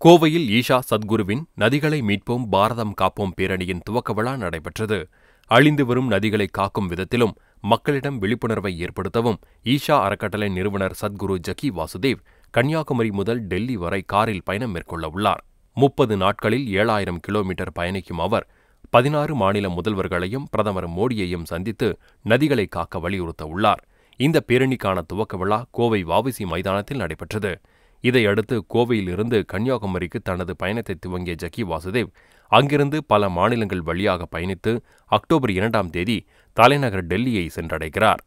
கோவையில் ஈஷா சத்குருவின் நதிகளை மீட்போம் பாரதம் காப்போம் பேரணியின் துவக்க விழா நடைபெற்றது. அழிந்து வரும் நதிகளை காக்கும் விதத்திலும் மக்களிடம் விழிப்புணர்வை ஏற்படுத்தவும் ஈஷா அறக்கட்டளை நிறுவனர் சத்குரு ஜக்கி வாசுதேவ் கன்னியாகுமரி முதல் டெல்லி வரை காரில் பயணம் மேற்கொள்ள உள்ளார். முப்பது நாட்களில் ஏழாயிரம் கிலோமீட்டர் பயணிக்கும் அவர் பதினாறு மாநில முதல்வர்களையும் பிரதமர் மோடியையும் சந்தித்து நதிகளை காக்க வலியுறுத்த உள்ளார். இந்த பேரணிக்கான துவக்க விழா கோவை வ.உ.சி. மைதானத்தில் நடைபெற்றது. இதையடுத்து கோவையிலிருந்து கன்னியாகுமரிக்கு தனது பயணத்தை துவங்கிய ஜக்கி வாசுதேவ் அங்கிருந்து பல மாநிலங்கள் வழியாக பயணித்து அக்டோபர் இரண்டாம் தேதி தலைநகர் டெல்லியை சென்றடைகிறார்.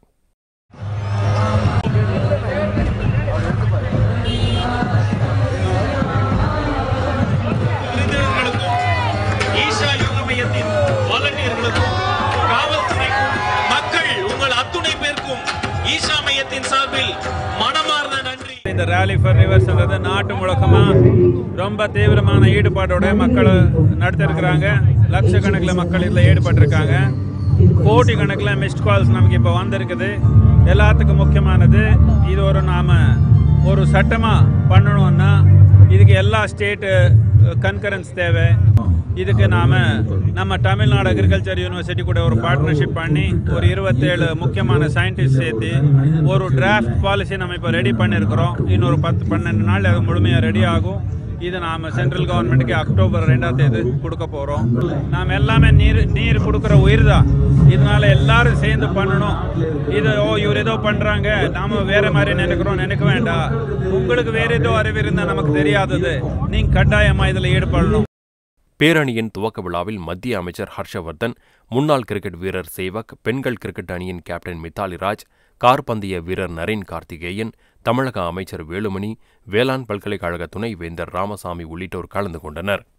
விருந்தினர்களுக்கும் ஈஷா யோக மையத்தின் வாலண்டியர்களுக்கும் காவல்துறைக்கும் மக்கள் உங்கள் அத்துணை பேருக்கும் ஈஷா மையத்தின் சார்பில் மனமார்ந்த நன்றி இந்த ரேலி ஃபார் ரிவர்ஸ்ன்றது நாட்டு முழக்கமா ரொம்ப தீவிரமான ஈடுபாடோட மக்கள் நடத்திருக்கிறாங்க லட்சக்கணக்கில் மக்கள் இதில் ஈடுபட்டிருக்காங்க கோடி கணக்கில் மிஸ்ட் கால்ஸ் நமக்கு இப்போ வந்திருக்குது எல்லாத்துக்கும் முக்கியமானது இது ஒரு நாம ஒரு சட்டமாக பண்ணணும்னா இதுக்கு எல்லா ஸ்டேட்டு கன்கரன்ஸ் தேவை இதுக்கு நாம் நம்ம தமிழ்நாடு அக்ரிகல்ச்சர் யூனிவர்சிட்டி கூட ஒரு பார்ட்னர்ஷிப் பண்ணி ஒரு இருபத்தேழு முக்கியமான சயின்டிஸ்ட் சேர்த்து ஒரு டிராஃப்ட் பாலிசி நம்ம இப்போ ரெடி பண்ணியிருக்கிறோம் இன்னொரு பத்து பன்னெண்டு நாள் அது முழுமையாக ரெடி ஆகும் இது நாம் சென்ட்ரல் கவர்மெண்ட்டுக்கு அக்டோபர் ரெண்டாம் தேதி கொடுக்க போகிறோம் நாம் எல்லாமே நீர் நீர் கொடுக்குற உயிர் தான் இதனால எல்லாரும் சேர்ந்து பண்ணணும் இது ஓ இவர் ஏதோ பண்ணுறாங்க நாம வேற மாதிரி நினைக்கிறோம் நினைக்க வேண்டாம் உங்களுக்கு வேற ஏதோ அறிவு இருந்தால் நமக்கு தெரியாதது நீங்கள் கட்டாயமாக இதில் ஈடுபடணும் பேரணியின் துவக்க விழாவில் மத்திய அமைச்சர் ஹர்ஷவர்தன், முன்னாள் கிரிக்கெட் வீரர் சேவக், பெண்கள் கிரிக்கெட் அணியின் கேப்டன் மித்தாலி ராஜ், காற்பந்தய வீரர் நரேன் கார்த்திகேயன், தமிழக அமைச்சர் வேலுமணி, வேளாண் பல்கலைக்கழக துணைவேந்தர் ராமசாமி உள்ளிட்டோர் கலந்து கொண்டனர்.